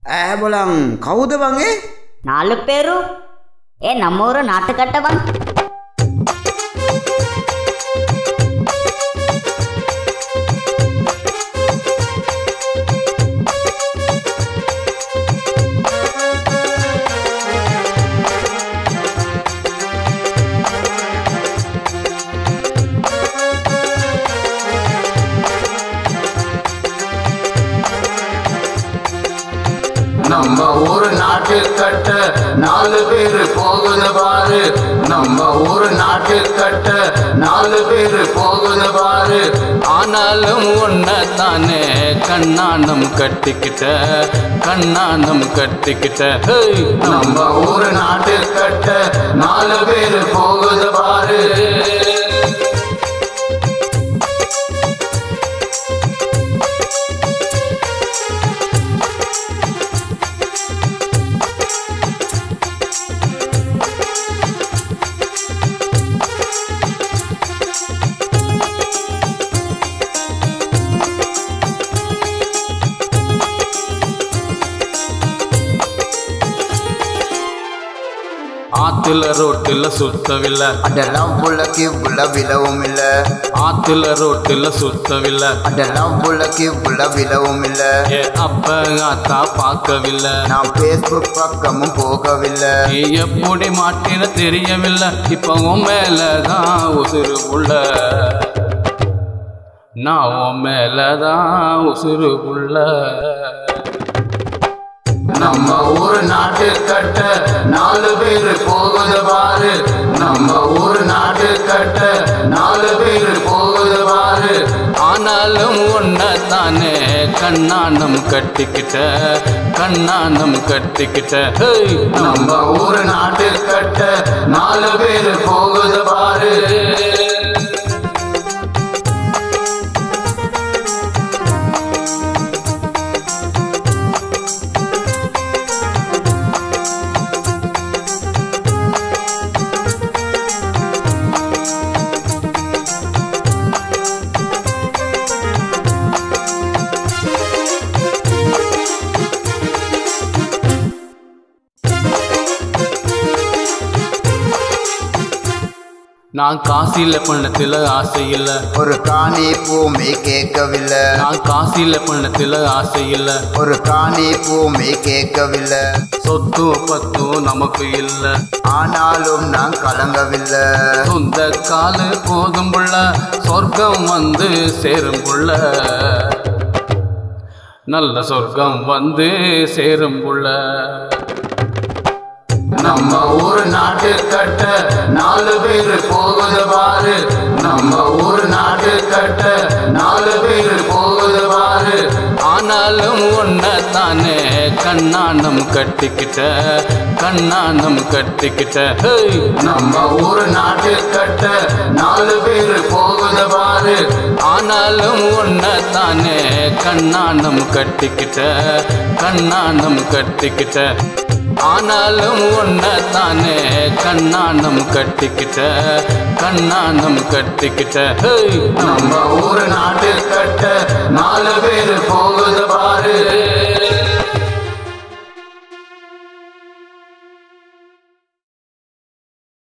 ඈ බොලන් කවුද වගේ నాలుగు పేరు ఏ నమ్మూరు నాటుకట్టవన్ நம்ம ஊரு நாட்டு கட்ட நாலு பேரு போகுது பாரு நம்ம ஊரு நாட்டு கட்ட நாலு பேரு போகுது பாரு ஆனாலும் தானே கண்ணானம் கட்டிக்கிட்ட கண்ணானம் கட்டிக்கிட்ட ஹேய்! நம்ம ஊரு நாட்டு கட்ட நாலு பேரு போகுது பாரு ஆத்துல ரோட்டுல சுத்தவில்லை அதெல்லாம் புள்ளக்கு புள்ள விலவும் இல்ல ஆத்துல ரோட்டுல சுத்தவில்லை அதெல்லாம் புள்ளக்கு புள்ள விலவும் இல்ல ஏ அப்ப ஆத்தா பார்க்கவில்லை நான் பேஸ்புக் பக்கமும் போகவில்லை நீ எப்படி மாட்டின தெரியவில்லை இப்ப உன் மேலதான் உசுறு புள்ள நான் உன் மேலதான் உசுறு புள்ள நம்ம ஊரு நாட்டு கட்ட நாலு பேரு போகுது பாரு நம்ம ஊரு நாட்டு கட்ட நாலு பேரு போகுது பாரு ஆனாலும் தானே கண்ணானம் கட்டிக்கிட்ட கண்ணானம் கட்டிக்கிட்ட ஹேய்! நம்ம ஊரு நாட்டு கட்ட நாலு பேரு போகுது பாரு நான் காசில பணத்துல ஆசை இல்ல ஒரு காணி பூமி கேட்கவில்லை நான் காசில பணத்துல ஆசை இல்ல ஒரு காணி பூமி கேட்கவில்லை சொத்து பத்தும் நமக்கு இல்ல ஆனாலும் நான் கலங்கவில்லை சொந்த காலு போதும் புள்ள சொர்க்கம் வந்து சேரும் புள்ள நல்ல சொர்க்கம் வந்து சேரும் புள்ள நம்ம ஊரு நாட்டு கட்ட நாலு பேரு போகுது பாரு நம்ம ஊரு நாட்டு கட்ட நாலு பேரு போகுது பாரு ஆனாலும் தானே கண்ணானம் கட்டிக்கிட்ட கண்ணானம் கட்டிக்கிட்ட ஹேய்! நம்ம ஊரு நாட்டு கட்ட நாலு பேரு போகுது பாரு ஆனாலும் தானே கண்ணானம் கட்டிக்கிட்ட கண்ணானம் கட்டிக்கிட்ட ஆனாலும் தானே கண்ணானம் கட்டிக்கிட்ட கண்ணானம் கட்டிக்கிட்ட ஹேய்! நம்ம ஊரு நாட்டு கட்ட நாலு பேரு போகுது பாரு